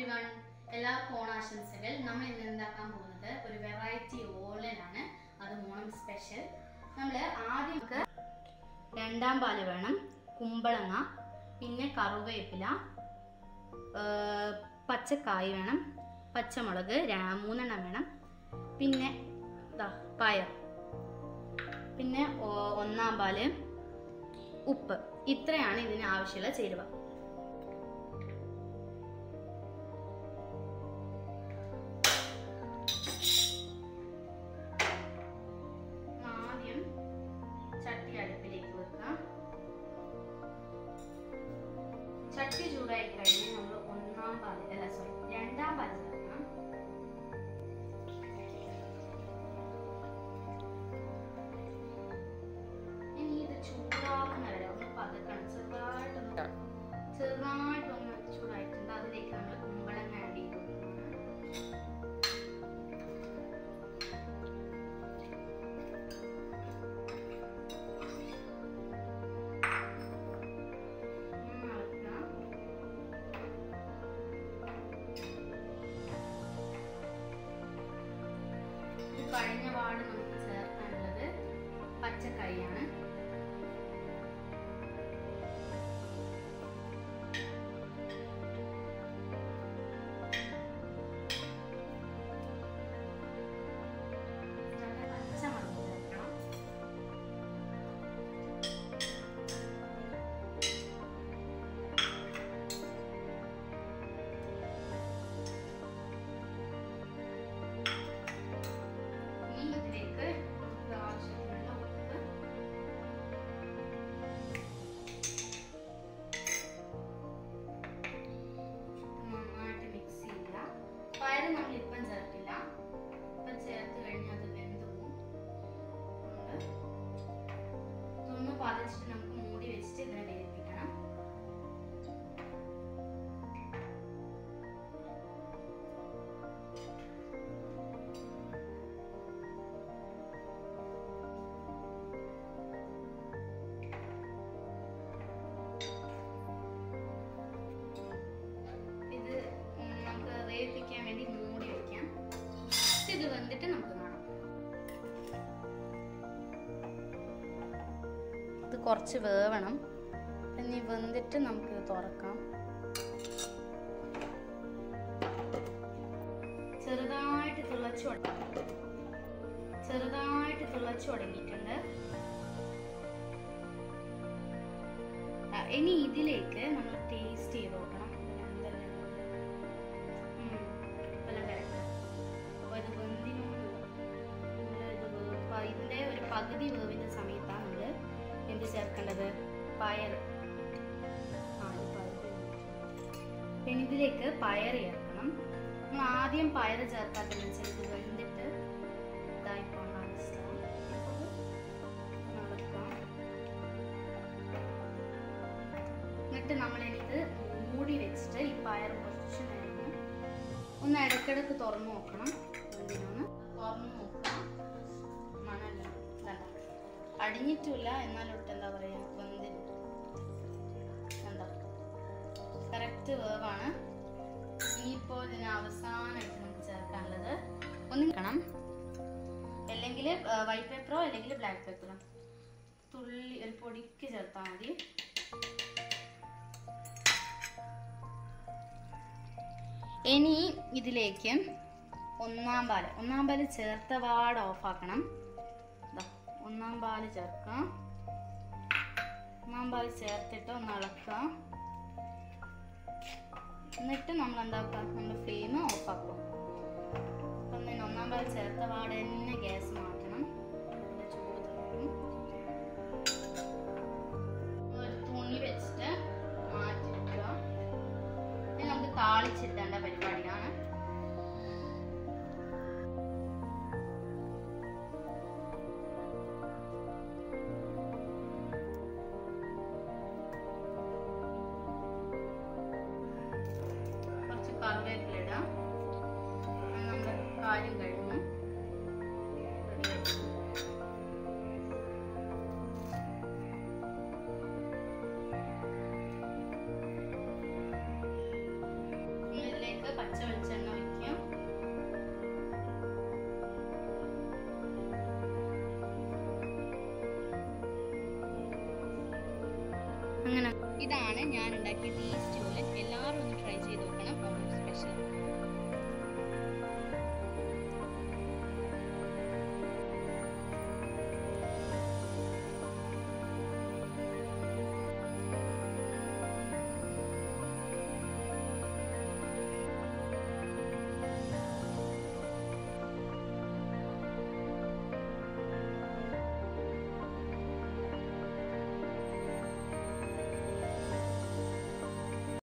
One എല്ലാവർക്കും ഓണാശംസകൾ നമ്മൾ ഇന്ന് ഉണ്ടാക്കാൻ പോകുന്നത് ഒരു വെറൈറ്റി ഓലനാണ് അത് ഓണം സ്പെഷ്യൽ നമ്മൾ ആദ്യം നമുക്ക് രണ്ടാം പാല് വേണം കുമ്പളങ്ങ പിന്നെ കറുവേപ്പില ആ, പച്ചക്കായ് വേണം പച്ചമുളക് ര- മൂന്നെണ്ണം വേണം പിന്നെ ദാ പയർ പിന്നെ ഒ- ഒന്നാം പാല് ഉപ്പ് ഇത്രയാണ് ഇതിന് ആവശ്യമുള്ള ചേരുവ ആദ്യം ചട്ടി അടുപ്പിലേക്ക് വെക്കാം ചട്ടി ചൂടായി കഴിഞ്ഞ് നമ്മൾ ഒന്നാം പാല് അല്ല സോറി രണ്ടാം പാല് ചേർക്കണം ഇനി ഇത് ചൂടാകുന്ന വരെ ഒന്ന് പതുക്കണം ചെറുതായിട്ടൊന്ന് ചെറുതായിട്ടൊന്ന് ചൂടായിട്ടുണ്ട് അതിലേക്ക് നമ്മൾ കുമ്പളങ്ങ ആഡ് ചെയ്ത് കൊടുക്കുകയാണ് ഒന്ന് ഇളക്കാം. ഇത് കഴിഞ്ഞ പാട് നമുക്ക് ചേർക്കാനുള്ളത് പച്ചക്കറിയാണ് പച്ചമുളക് ചേർക്കണം ഇനി ഇതിലേക്ക് നമുക്ക് ആവശ്യത്തിനുള്ള ഉപ്പ് നന്നായിട്ട് മിക്സ് ചെയ്യുക പയർ നമ്മൾ ഇപ്പം ചേർക്കില്ല ഇപ്പം ചേർത്ത് കഴിഞ്ഞാൽ അത് വെന്ത് പോകും അതുകൊണ്ട് ഇതൊന്ന് പതച്ചിട്ട് നമുക്ക് മൂടി വെച്ചിട്ട് ഇതിനെ വേവിപ്പിക്കണം ഇത് ഉം, നമുക്ക് വേവിപ്പിക്കാൻ വേണ്ടി മൂടി വെക്കാം എന്നിട്ട് ഇത് വെന്തിട്ട് നമുക്ക് കാണാം ഇത് കുറച്ച് വേവണം ഇനി വെന്തിട്ട് നമുക്ക് ഇത് തുറക്കാം ചെറുതായിട്ട് തിളച്ചു തുടങ്ങി ചെറുതായിട്ട് തിളച്ചു തുടങ്ങിയിട്ടുണ്ട് ആ, ഇനി ഇതിലേക്ക് നമ്മൾ ടേസ്റ്റ് ചെയ്ത് നോക്കണം എന്തെല്ലാം ഉം, ഉപ്പെല്ലാം correct ആ. അപ്പൊ ഇത് വെന്തിനോട് നമ്മള് ഇത് വേ- പ- ഇതിന്റെ ഒരു പകുതി വേവിന്റെ സമയത്താണ് നമ്മൾ എന്ത് ചേർക്കേണ്ടത് പയർ ആ ഇത് പകുതി വെന്തിട്ടുണ്ട്. പിന്നെ ഇതിലേക്ക് പയർ ചേർക്കണം നമ്മൾ ആദ്യം പയർ ചേർക്കാത്തതെന്ന് വെച്ചാൽ ഇത് വെന്തിട്ട് ഇതായി പോകാൻ ഇഷ്ടം നടക്കാം എന്നിട്ട് നമ്മൾ ഇത് മൂടി വെച്ചിട്ട് ഈ പയർ കുറച്ച് നേരം ഒന്ന് ഇടയ്ക്കിടയ്ക്ക് തുറന്നു നോക്കണം എന്തിനൊന്ന് തുറന്നു നോക്കണം മണല്ല ഇതല്ല അടിഞ്ഞിട്ടില്ല എന്നാലൊട്ട് എന്താ പറയാ വെന്തി എന്താ കറക്റ്റ് വേവാണ് ഇനിയിപ്പോൾ ഇതിന് അവസാനമായിട്ട് നമുക്ക് ചേർക്കാനുള്ളത് ഒന്ന് നിൽക്കണം അല്ലെങ്കിൽ വൈറ്റ് പേപ്പറോ അല്ലെങ്കിൽ ബ്ലാക്ക് പേപ്പറോ തുള്ളി ഒരു പൊടിക്ക് ചേർത്താൽ മതി ഇനി ഇതിലേക്ക് ഒന്നാം പാല് ഒന്നാം പാല് ചേർത്ത പാട് ഓഫാക്കണം ദാ, ഒന്നാം പാല് ചേർക്കാം ഒന്നാം പാല് ചേർത്തിട്ട് ഒന്ന് ഇളക്കാം എന്നിട്ട് നമ്മൾ എന്താക്കുക നമ്മൾ ഫ്ലെയിം ഓഫാക്കും അപ്പം തന്നെ ഒന്നാം പാല് ചേർത്ത പാട് തന്നെ ഗ്യാസ് മാറ്റണം ഇതിന്റെ ചൂട് തീർക്കും ഒരു തുണി വെച്ചിട്ട് മാറ്റി വെക്കുക ഇനി നമുക്ക് താളിച്ചിട്ടേണ്ട പരിപാടിയാണ് കുറച്ച് കറിവേപ്പില ഇടാം അങ്ങനെ നമ്മുടെ കാര്യം കഴിഞ്ഞു Ready ആയി. ഇനി ഇതിലേക്ക് പച്ച വെളിച്ചെണ്ണ ഒഴിക്കാം അങ്ങനെ ഇതാണ് ഞാൻ ഉണ്ടാക്കിയ ടേസ്റ്റ് പോലെ എല്ലാവരും ഒന്ന് ട്രൈ ചെയ്ത് നോക്കണം ഓണം സ്പെഷ്യൽ